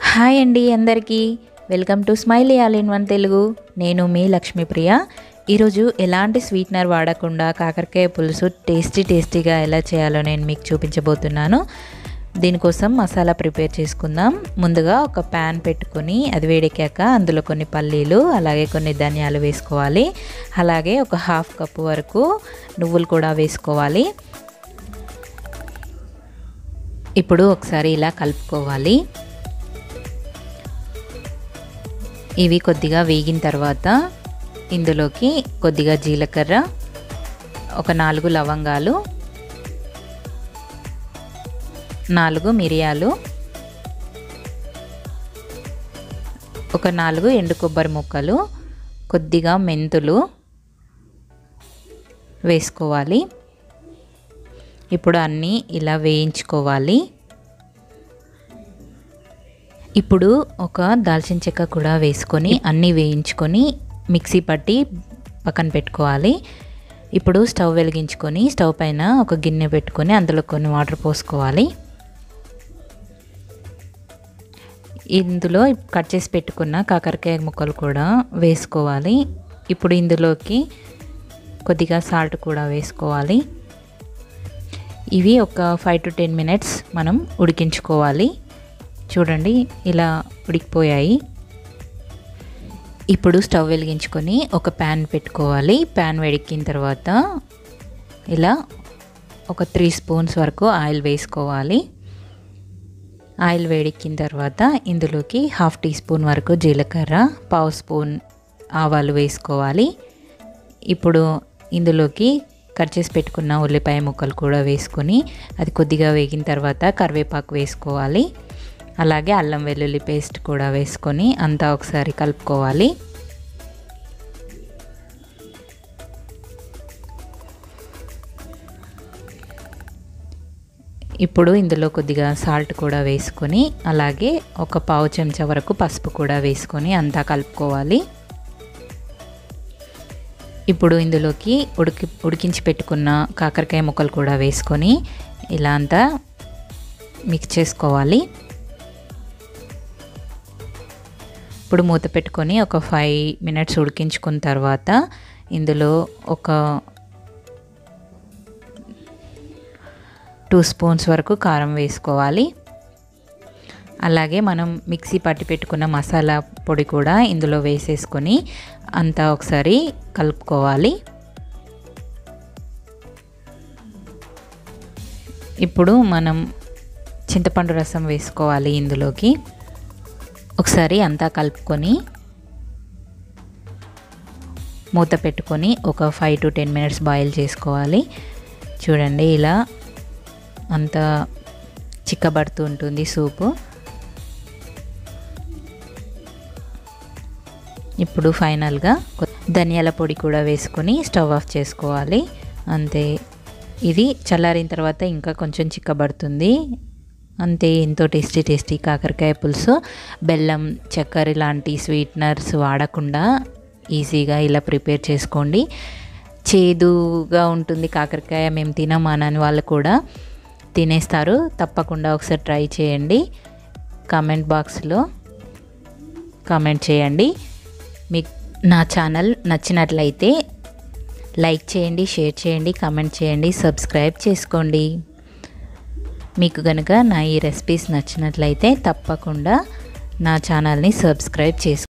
hi అండి అందరికీ welcome to smiley all in one Telugu నేను మీ లక్ష్మీప్రియ ఈరోజు ఎలాంటి స్వీట్నర్ వాడకుండా కాకరకాయ పులుసు టేస్టీ టేస్టీగా ఎలా చేయాలో నేను మీకు చూపించబోతున్నాను దీనికోసం మసాలా ప్రిపేర్ చేసుకుందాం ముందుగా ఒక ప్యాన్ పెట్టుకొని అది వేడెక్కాక అందులో కొన్ని పల్లీలు అలాగే కొన్ని ధనియాలు వేసుకోవాలి అలాగే ఒక హాఫ్ కప్ వరకు నువ్వులు కూడా వేసుకోవాలి ఇప్పుడు ఒకసారి ఇలా కలుపుకోవాలి ఇవి కొద్దిగా వేగిన తర్వాత ఇందులోకి కొద్దిగా జీలకర్ర ఒక నాలుగు లవంగాలు నాలుగు మిరియాలు ఒక నాలుగు ఎండు కొబ్బరి ముక్కలు కొద్దిగా మెంతులు వేసుకోవాలి ఇప్పుడు అన్నీ ఇలా వేయించుకోవాలి ఇప్పుడు ఒక దాల్చిన చెక్క కూడా వేసుకొని అన్నీ వేయించుకొని మిక్సీ పట్టి పక్కన పెట్టుకోవాలి ఇప్పుడు స్టవ్ వెలిగించుకొని స్టవ్ పైన ఒక గిన్నె పెట్టుకొని అందులో కొన్ని వాటర్ పోసుకోవాలి ఇందులో కట్ చేసి పెట్టుకున్న కాకరకాయ ముక్కలు కూడా వేసుకోవాలి ఇప్పుడు ఇందులోకి కొద్దిగా సాల్ట్ కూడా వేసుకోవాలి ఇవి ఒక ఫైవ్ టు టెన్ మినిట్స్ మనం ఉడికించుకోవాలి చూడండి ఇలా ఉడికిపోయాయి ఇప్పుడు స్టవ్ వెలిగించుకొని ఒక ప్యాన్ పెట్టుకోవాలి ప్యాన్ వేడెక్కిన తర్వాత ఇలా ఒక త్రీ స్పూన్స్ వరకు ఆయిల్ వేసుకోవాలి ఆయిల్ వేడెక్కిన తర్వాత ఇందులోకి హాఫ్ టీ స్పూన్ వరకు జీలకర్ర పావు స్పూన్ ఆవాలు వేసుకోవాలి ఇప్పుడు ఇందులోకి కట్ చేసి పెట్టుకున్న ఉల్లిపాయ ముక్కలు కూడా వేసుకొని అది కొద్దిగా వేగిన తర్వాత కరివేపాకు వేసుకోవాలి అలాగే అల్లం వెల్లుల్లి పేస్ట్ కూడా వేసుకొని అంతా ఒకసారి కలుపుకోవాలి ఇప్పుడు ఇందులో కొద్దిగా సాల్ట్ కూడా వేసుకొని అలాగే ఒక పావు చెంచా వరకు పసుపు కూడా వేసుకొని అంతా కలుపుకోవాలి ఇప్పుడు ఇందులోకి ఉడికి ఉడికించి పెట్టుకున్న కాకరకాయ ముక్కలు కూడా వేసుకొని ఇలా అంతా మిక్స్ చేసుకోవాలి ఇప్పుడు మూత పెట్టుకొని ఒక ఫైవ్ మినిట్స్ ఉడికించుకున్న తర్వాత ఇందులో ఒక టూ స్పూన్స్ వరకు కారం వేసుకోవాలి అలాగే మనం మిక్సీ పట్టి పెట్టుకున్న మసాలా పొడి కూడా ఇందులో వేసేసుకొని అంతా ఒకసారి కలుపుకోవాలి ఇప్పుడు మనం చింతపండు రసం వేసుకోవాలి ఇందులోకి ఒకసారి అంతా కలుపుకొని మూత పెట్టుకొని ఒక five to ten minutes boil చేసుకోవాలి చూడండి ఇలా అంతా చిక్కబడుతూ ఉంటుంది సూపు ఇప్పుడు ఫైనల్గా ధనియాల పొడి కూడా వేసుకొని స్టవ్ ఆఫ్ చేసుకోవాలి అంతే ఇది చల్లారిన తర్వాత ఇంకా కొంచెం చిక్కబడుతుంది అంతే ఎంతో టేస్టీ టేస్టీ కాకరకాయ పులుసు బెల్లం చక్కెర లాంటి స్వీట్నర్స్ వాడకుండా ఈజీగా ఇలా ప్రిపేర్ చేసుకోండి చేదుగా ఉంటుంది కాకరకాయ మేము తినమానని వాళ్ళు కూడా తినేస్తారు తప్పకుండా ఒకసారి ట్రై చేయండి కామెంట్ బాక్స్లో కామెంట్ చేయండి మీకు నా ఛానల్ నచ్చినట్లయితే లైక్ చేయండి షేర్ చేయండి కామెంట్ చేయండి సబ్స్క్రైబ్ చేసుకోండి మీకు కనుక నా ఈ రెసిపీస్ నచ్చినట్లయితే తప్పకుండా నా ఛానల్ని సబ్స్క్రైబ్ చేసుకోండి